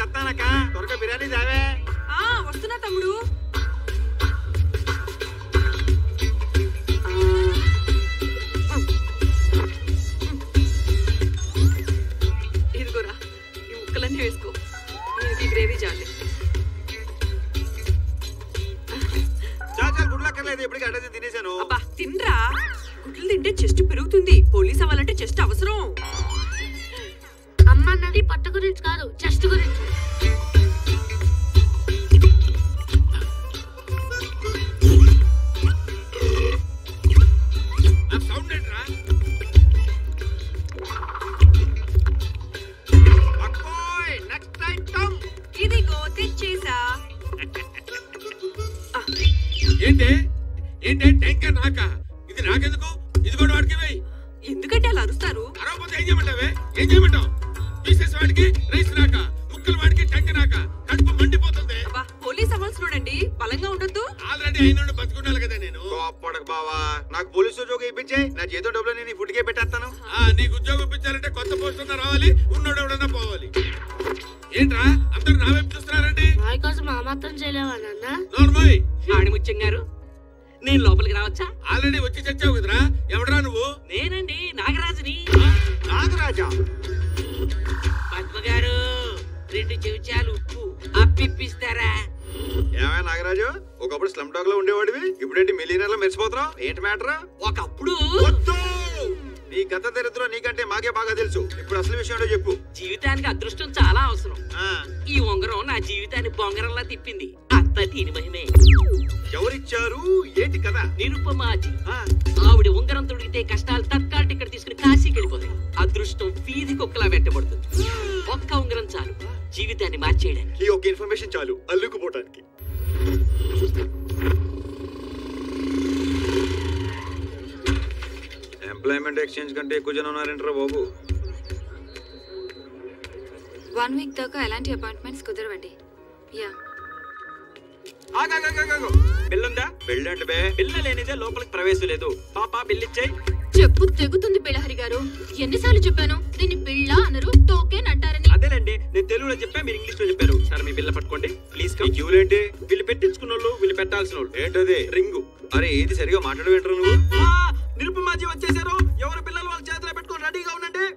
తెస్తానక్క త్వరగా బిర్యానీ దావే ఆ వస్తున్నా తమ్ముడు ఇదిగోరా ఈ ముక్కలన్నీ వేసుకో దీనికి గ్రేవీ చాలే చాలా చాలా గుడ్లక్కర్లేదు ఎప్పటికీ అడ్డది తినేశాను అబ్బా తినరా గుడ్లు తింటే చెస్ట్ పెరుగుతుంది పోలీస్ అవ్వాలంటే చెస్ట్ అవసరం అమ్మ అన్నది పట్టు గురించి కాదు చెస్ట్ గురించి ఆ సౌండ్ ఏంట్రా అక్కోయ్ నెక్స్ట్ ఐటమ్ ఇదిగో తెచ్చేసా ఏంటి ఏంటి ట్యాంకర్ నాక ఇది నాకెందుకు ఇది కూడా వాడికి వేయి ఎందుకంటే అలా అరుస్తారు అరవపోతే ఏం చేయమంటావే ఏం చేయమంటావు పీసెస్ వాడికి రైస్ నాక ముక్కలు వాడికి ట్యాంకర్ నాక కడుపు మండిపోతుంది అబ్బా పోలీస్ అవ్వాల్సినోడండి బలంగా ఉండొద్దు ఆల్రెడీ అయిన బతుకుండాలి కదా నేను కోప్పడకు బావా నాకు పోలీసు ఉద్యోగం ఇప్పించే నా జీతం డబ్బులు నేను ఈ ఫుడ్కే పెట్టేస్తాను ఆ నీకు ఉద్యోగం ఇప్పించాలంటే కొత్త పోస్ట్ ఉన్నా రావాలి ఉన్నోడు ఎవడన్నా పోవాలి ఏంట్రా అందరూ నా వైపు చూస్తున్నారండి వారి కోసం ఆ మాత్రం చేయలేవా నాన్న నోర్మోయ్ ఆడిముత్యం గారు నేను లోపలికి రావచ్చా ఆల్రెడీ వచ్చి చచ్చావు కదరా ఎవడరా నువ్వు నేనండి నాగరాజుని నాగరాజా పద్మ గారు రెండు చెంచాలు ఉప్పు అప్పిప్పిస్తారా ఏమైనా నాగరాజు ఒకప్పుడు స్లమ్ డాగ్ లో ఉండేవాడివి ఇప్పుడేంటి మిలియనర్ లో మెరిసిపోతున్నావు ఏంటి మ్యాటర్ ఒకప్పుడు వద్దు నీ గత దరిద్రం నీకంటే మాకే బాగా తెలుసు ఇప్పుడు అసలు విషయం ఏంటో చెప్పు జీవితానికి అదృష్టం చాలా అవసరం ఆ ఈ ఉంగరం నా జీవితాన్ని బొంగరంలా తిప్పింది అంత దీని మహిమే ఎవరిచ్చారు ఏంటి కదా నిరుపమాజీ ఆ, ఆవిడ ఉంగరం తొడిగితే కష్టాలు తత్కాల టికెట్ తీసుకుని కాశీకి వెళ్ళిపోతాయి అదృష్టం వీధి కుక్కలా వెంటబడుతుంది ఒక్క ఉంగరం చాలు జీవితాన్ని మార్చేయడానికి ఈ ఒక్క ఇన్ఫర్మేషన్ చాలు అల్లుకుపోవటానికి ఎంప్లాయ్మెంట్ ఎక్స్చేంజ్ కంటే ఎక్కువ జనం ఉన్నారంటారా బాబు వన్ వీక్ దాకా ఎలాంటి అపాయింట్మెంట్స్ కుదరవండి యా బిల్లుందా బిల్లు అంటే బే పిల్ల లేనిదే లోపలికి ప్రవేశం లేదు పాప బిల్లిచ్చాయి చెప్పు తెగుతుంది పిల్లహరి గారు ఎన్నిసార్లు చెప్పాను దీన్ని పిల్ల అనరు టోకెన్ అంటారని అదేనండి నేను తెలుగులో చెప్పా మీరు ఇంగ్లీష్ లో చెప్పారు సార్ మీ బిల్ల పట్టుకోండి ప్లీజ్ ఈ క్యూలేంటి వీళ్ళు పెట్టించుకున్న వాళ్ళు వీళ్ళు పెట్టాల్సిన వాళ్ళు ఏంటది రింగు అరే ఏది సరిగా మాట్లాడు వింటారు నువ్వు ఆ, నిరుపమాజీ వచ్చేసారు ఎవరు పిల్లలు వాళ్ళ చేతిలో పెట్టుకొని రెడీగా ఉండండి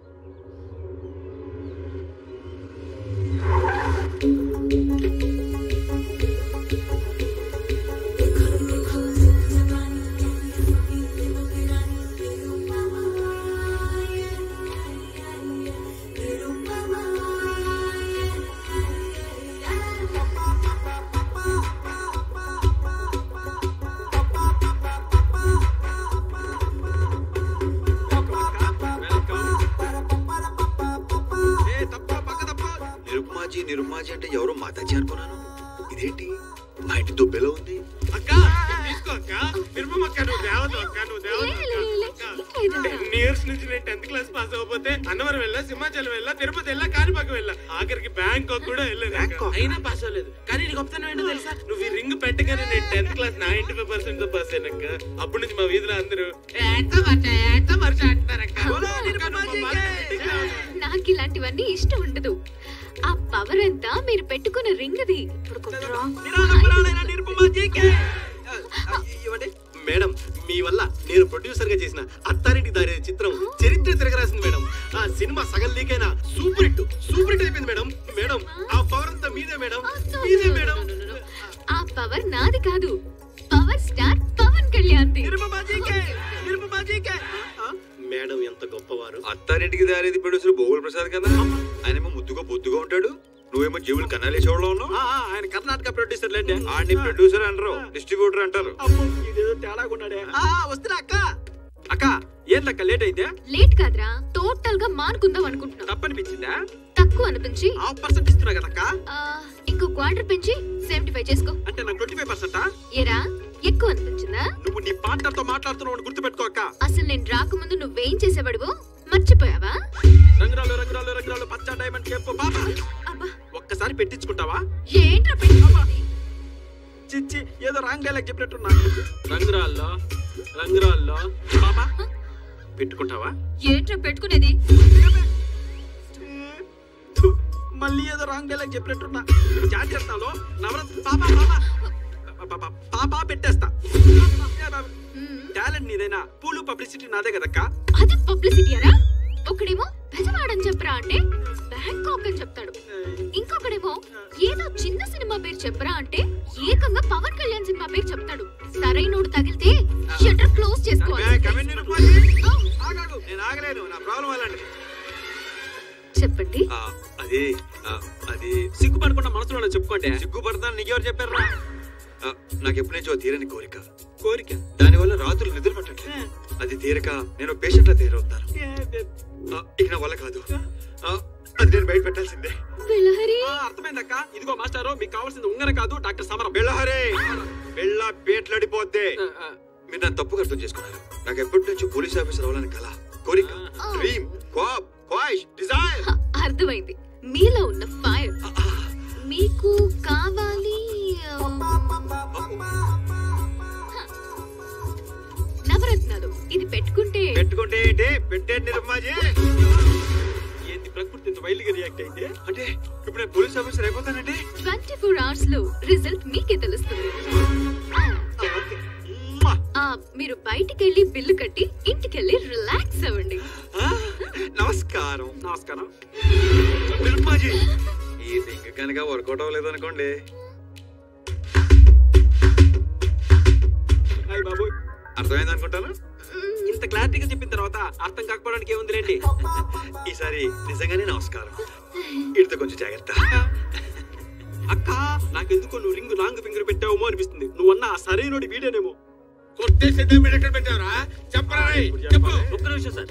ఏ, తప్పు, పక్క తప్పు. నిరుమాజీ నిరుమాజీ అంటే ఎవరో మాతాజీ అనుకున్నాను ఇదేంటి మా ఇంటి దుబ్బెలో ఉంది అక్క తీసుకో అక్క నిర్మమక్క నువ్వు దేవత అక్క నువ్వు దేవత అక్క టెన్ ఇయర్స్ నుంచి నేను టెన్త్ క్లాస్ పాస్ అవ్వకపోతే అన్నవరం వెళ్ళా సింహాచలం వెళ్ళా తిరుపతి వెళ్ళా కాణిపాకం వెళ్ళా ఆఖరికి బ్యాంకాక్ కూడా వెళ్ళలేదు అక్క. అయినా పాస్ అవ్వలేదు కానీ నీకు గొప్పతనం ఏంటో తెలుసా నువ్వు ఈ రింగ్ పెట్టగానే నేను tenth class ninety five percent తో పాస్ అయినాక అప్పటి నుంచి మా వీధిలో అందరూ "ఏట వర్ష, ఏట వర్ష" అంటున్నారక్క. అక్క, నువ్వు మా marketing లో ఉన్నావు. నాకు ఇలాంటివన్నీ ఇష్టం ఉండదు ఆ పవర్ అంతా మీరు పెట్టుకున్న రింగ్ అది ఇప్పుడు కొట్టరా? నిరాడంబరాలైన నిరుపమాజీకే. ఆ, ఆ, ఇవ్వండి మేడం మీ వల్ల నేను ప్రొడ్యూసర్ గా చేసిన అత్తారింటి దారి అనే చిత్రం చరిత్ర తిరగరాసింది మేడం ఆ సినిమా సగం లీక్ అయినా సూపర్ హిట్ సూపర్ హిట్ అయిపోయింది మేడం మేడం ఆ పవర్ అంతా మీదే మేడం మీదే మేడం ఆ పవర్ నాది కాదు పవర్ స్టార్ పవన్ కళ్యాణ్ నిరుపమాజీకే నిరుపమాజీకే ఆ, మేడం ఎంత గొప్పవారు అత్తారింటికి దారేది ప్రొడ్యూసర్ భోగుల ప్రసాద్ కదా ఆయనేమో ముద్దుగా బొద్దుగా ఉంటాడు నువ్వేమో జీవులు కన్నాలేసేవాళ్ళు ఉన్నావు ఆ, ఆ, ఆయన కర్ణాటక ప్రొడ్యూసర్ లేండి ఆడిని ప్రొడ్యూసర్ అంటారు డిస్ట్రిబ్యూటర్ అంటారు అమ్మో, ఇదేదో తేడాగా ఉన్నాడే ఆ, వస్తున్నా అక్క అక్క ఏంటక్క లేట్ అయితే లేట్ కాదురా టోటల్ గా మానుకుందాం అనుకుంటున్నాం తప్పనిపించిందా తక్కువ అనిపించి హాఫ్ పర్సెంట్ ఇస్తున్నా కదక్క ఆ, ఇంకో క్వార్టర్ పెంచి సెవెంటీ ఫైవ్ చేసుకో అంటే నాకు ట్వంటీ ఫైవ్ పర్సెంటా ఏరా ఎక్కువ అనిపించిందా నువ్వు నీ పార్ట్నర్ తో మాట్లాడుతున్నావు గుర్తుపెట్టుకో అక్క అసలు నేను రాకముందు నువ్వేం చేసేవాడువో మర్చిపోయావా రంగురాలు రంగురాలు రంగురాలు పచ్చ డైమండ్ కేపు పాప అబ్బా ఒక్కసారి పెట్టించుకుంటావా ఏంట్రా పెట్టుకోవాలి చిచ్చి ఏదో రాంగ్ డైలాగ్ చెప్పినట్టున్నా రంగురాల్లో రంగురాల్లో పాప పెట్టుకుంటావా ఏంట్రా పెట్టుకునేది థు, మళ్ళీ ఏదో రాంగ్ డైలాగ్ చెప్పినట్టున్నా జాగ్రత్తలో నవరత్న పాపా పాపా పాపా పెట్టేస్తా టాలెంట్ నీదైనా పూలు పబ్లిసిటీ నాదే కదక్కా అది పబ్లిసిటీ అరా ఒకడేమో పెదవాడని చెప్పరా అంటే బ్యాంకాక్ అని చెప్తాడు ఇంకొకడేమో ఏదో చిన్న సినిమా పేరు చెప్పరా అంటే ఏకంగా పవన్ కళ్యాణ్ సినిమా పేరు చెప్తాడు సరైనోడు తగిలితే షట్టర్ క్లోజ్ చేసుకోవాలి ఆగాగు నేను ఆగలేను నా ప్రాబ్లం అలాంటిది చెప్పండి ఆ, అది ఆ, అది సిగ్గుపడకుండా మనసులో చెప్పుకోండి సిగ్గుపడతాను నీకెవరు చెప్పారా ఆ, నాకు ఎప్పటి నుంచో తీరని కోరిక కోరిక దానివల్ల రాత్రులు నిద్ర పట్టట్లేదు అది తీరక నేను పేషెంట్ లా తీరవుతాను ఆ, ఇక నా వల్ల కాదు ఆ, అది నేను బయట పెట్టాల్సిందే బిలహరి ఆ, అర్థమైందక్క ఇదిగో మాస్టారు మీకు కావాల్సింది ఉంగరం కాదు డాక్టర్ సమరం బెళ్ళహరే బెళ్ళ పేట్లడిపోద్దే ఆ, ఆ. మీరు నన్ను తప్పుగా అర్థం చేసుకున్నారు నాకు ఎప్పటి నుంచో పోలీస్ ఆఫీసర్ అవ్వాలని కల కోరిక డ్రీమ్ క్వాబ్ క్వాయిష్ డిజైర్ హ, అర్థమైంది మీలో ఉన్న ఫైర్ మీకు కావాలి ఆ, నవరత్నాలు ఇది పెట్టుకుంటే పెట్టుకుంటే ఏంటి పెట్టే నిర్మాజీ ఏంది ప్రకృతి ఇంత వైల్డ్గా రియాక్ట్ అయితే అంటే ఇప్పుడు నేను పోలీస్ ఆఫీసర్ అయిపోతానంటే ట్వంటీ ఫోర్ అవర్స్ లో రిజల్ట్ మీకే తెలుస్తుంది ఆ, మీరు బయటికి వెళ్ళి బిల్లు కట్టి ఇంటికి వెళ్ళి రిలాక్స్ అవ్వండి నమస్కారం నమస్కారం నిర్మాజీ ఈ థింగ్ కనుక వర్కౌట్ అవ్వలేదు అనుకోండి హాయ్ బాబు అర్థమైంది అనుకుంటాను ఇంత క్లారిటీగా చెప్పిన తర్వాత అర్థం కాకపోవడానికి ఏముందిలేండి ఈసారి నిజంగానే నమస్కారం వీటితో కొంచెం జాగ్రత్త అక్క నాకెందుకో నువ్వు రింగ్ లాంగ్ ఫింగర్ పెట్టావేమో అనిపిస్తుంది నువ్వన్న ఆ సరైనోడి వీడేనేమో కొట్టేసి ఎక్కడ పెట్టావురా చెప్పరా రేయ్, చెప్పు ఒక్క నిమిషం సార్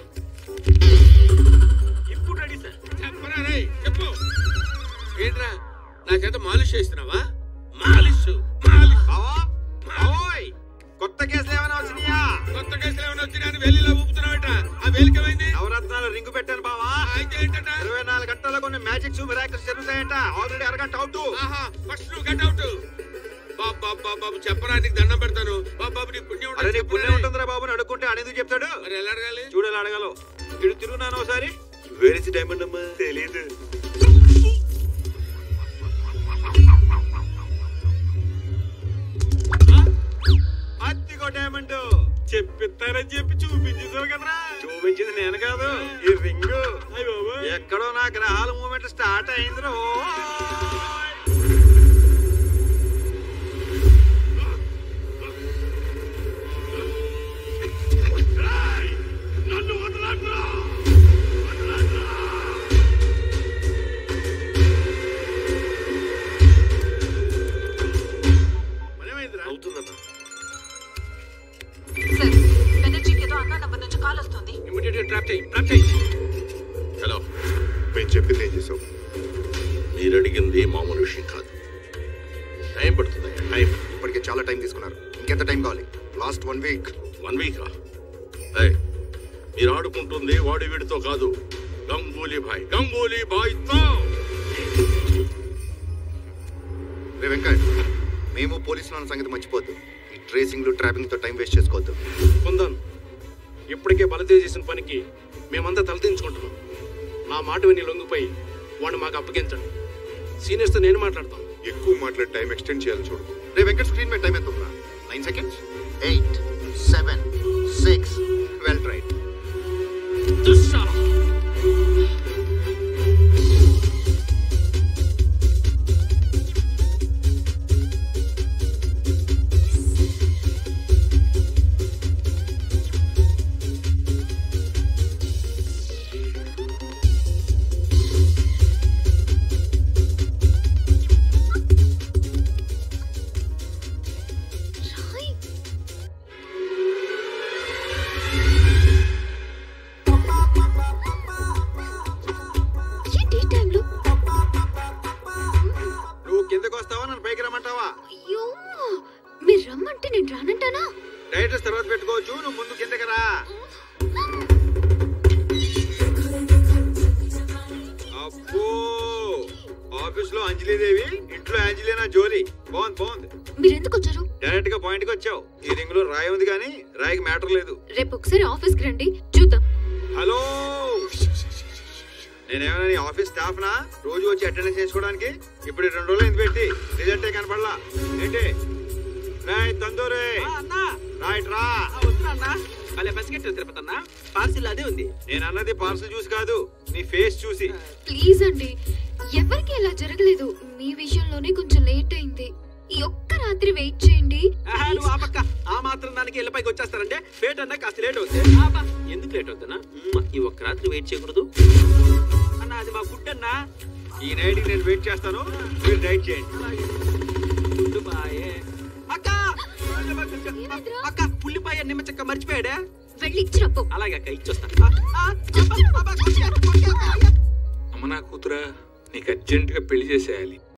ఇప్పుడు రెడీ సార్ చెప్పరా రేయ్, చెప్పు ఏంట్రా నా చేత మాలిష్ చేస్తున్నావా మాలిష్ మాలిష్ బావా బావోయ్ కొత్త కేసులు ఏమైనా వచ్చినాయా కొత్త కేసులు ఏమైనా వచ్చినా అని వేలిలో ఊపుతున్నావట ఆ వేలికి ఏమైంది నవరత్నాలు రింగు పెట్టాను బావా అయితే ఏంటట ఇరవై నాలుగు గంటల్లో కొన్ని మ్యాజిక్స్ మిరాకిల్స్ జరుగుతాయంట ఆల్రెడీ అరగంట అవుట్ ఆహా ఫస్ట్ నువ్వు గెట్ అవుట్ బాబు బాబు బాబు బాబు చెప్పరా నీకు దండం పెడతాను బాబు బాబు నీ పుణ్యం అరే ఉంటుంది నీ పుణ్యం ఉంటుందిరా బాబు అని అడుక్కుంటే అనేది చెప్తాడు మరి ఎలా అడగాలి చూడాలి అడగలో ఇడు తిరుగున్నాను ఒకసారి వేరే డైమండ్ అమ్మా తెలియదు అత్తిగో డైమండ్ చెప్పిస్తారని చెప్పి చూపించేసావు కదరా చూపించింది నేను కాదు ఈ రింగు అయ్య బాబు ఎక్కడో నా గ్రహాల మూమెంట్ స్టార్ట్ అయిందిరో మరేమైందిరా అవుతుందమ్మా సార్ బెనర్జీకి ఏదో అన్నా నంబర్ నుంచి కాల్ వస్తుంది ఇమీడియట్ గా ట్రాప్ చేయి ట్రాప్ చేయి హలో మేము చెప్పింది ఏం చేసావు మీరు అడిగింది మామూలు విషయం కాదు టైం పడుతుంది టైం ఇప్పటికే చాలా టైం తీసుకున్నారు ఇంకెంత టైం కావాలి లాస్ట్ వన్ వీక్ వన్ వీకా ఏయ్, మీరు ఆడుకుంటుంది వాడి వీడితో కాదు గంగూలీ భాయ్ గంగూలీ భాయ్తో రే వెంకట్ మేము పోలీసులు అన్న సంగతి మర్చిపోద్దు ఈ ట్రేసింగ్లు ట్రాపింగ్తో టైం వేస్ట్ చేసుకోవద్దు కుందన్ ఇప్పటికే బలతే చేసిన పనికి మేమంతా తలదించుకుంటున్నాం నా మాట విని లొంగిపోయి వాడిని మాకు అప్పగించండి సీనియర్స్తో నేను మాట్లాడతాను ఎక్కువ మాట్లాడి టైం ఎక్స్టెండ్ చేయాలి చూడు రే వెంకట్ స్క్రీన్ మీద టైం ఎంత ఉందా nine seconds eight seven six twelve right రాయ్ ఏంటి ఈ టైంలో నువ్వు కిందకు వస్తావా నన్ను పైకి రమ్మంటావా అయ్యో మీరు రమ్మంటే నేను రానంటానా డైరెక్టర్స్ తర్వాత పెట్టుకోవచ్చు నువ్వు ముందు కిందకి రా అబ్బో ఆఫీస్ లో అంజలీదేవి ఇంట్లో అంజలీనా జోలీ బాగుంది బాగుంది మీరు ఎందుకు వచ్చారు డైరెక్ట్ గా పాయింట్ కి వచ్చావు ఈ రింగ్ లో రాయి ఉంది కానీ రాయికి మ్యాటర్ లేదు రేపు ఒకసారి ఆఫీస్కి రండి చూద్దాం హలో నేనేమైనా నీ ఆఫీస్ స్టాఫ్ నా రోజు వచ్చి అటెండెన్స్ చేసుకోవడానికి ఇప్పుడు ఈ రెండు రోజులు ఎందుకు పెట్టి రిజల్టే కనపడలా ఏంటి రాయ్ తందూరే రైట్ రా భలే పసిగట్టు తిరుపతి అన్న పార్సిల్ అదే ఉంది నేను అన్నది పార్సల్ చూసి కాదు నీ ఫేస్ చూసి ప్లీజ్ అండి ఎవరికి ఇలా జరగలేదు మీ విషయంలోనే కొంచెం లేట్ అయింది ఈ ఒక్క రాత్రి వెయిట్ చేయండి ఆహా, నువ్వు ఆ పక్క ఆ మాత్రం దానికి ఇళ్ళ పైకి వచ్చేస్తారంటే లేట్ అన్నా కాస్త లేట్ అవుతుంది ఆపా, ఎందుకు లేట్ అవుతుందా ఈ ఒక్క రాత్రి వెయిట్ చేయకూడదు అన్న అది మా గుడ్ అన్నా ఈ నైట్ నేను వెయిట్ చేస్తాను మీరు డైట్ చేయండి గుడ్డు బాయే అక్క అక్క పుల్లిపాయ నిమ్మ చెక్క మర్చిపోయాడే వెళ్ళి ఇచ్చిరప్పు అలాగే అక్క ఇచ్చొస్తా అమ్మ నా కూతురా నీకు అర్జెంటుగా పెళ్లి చేసేయాలి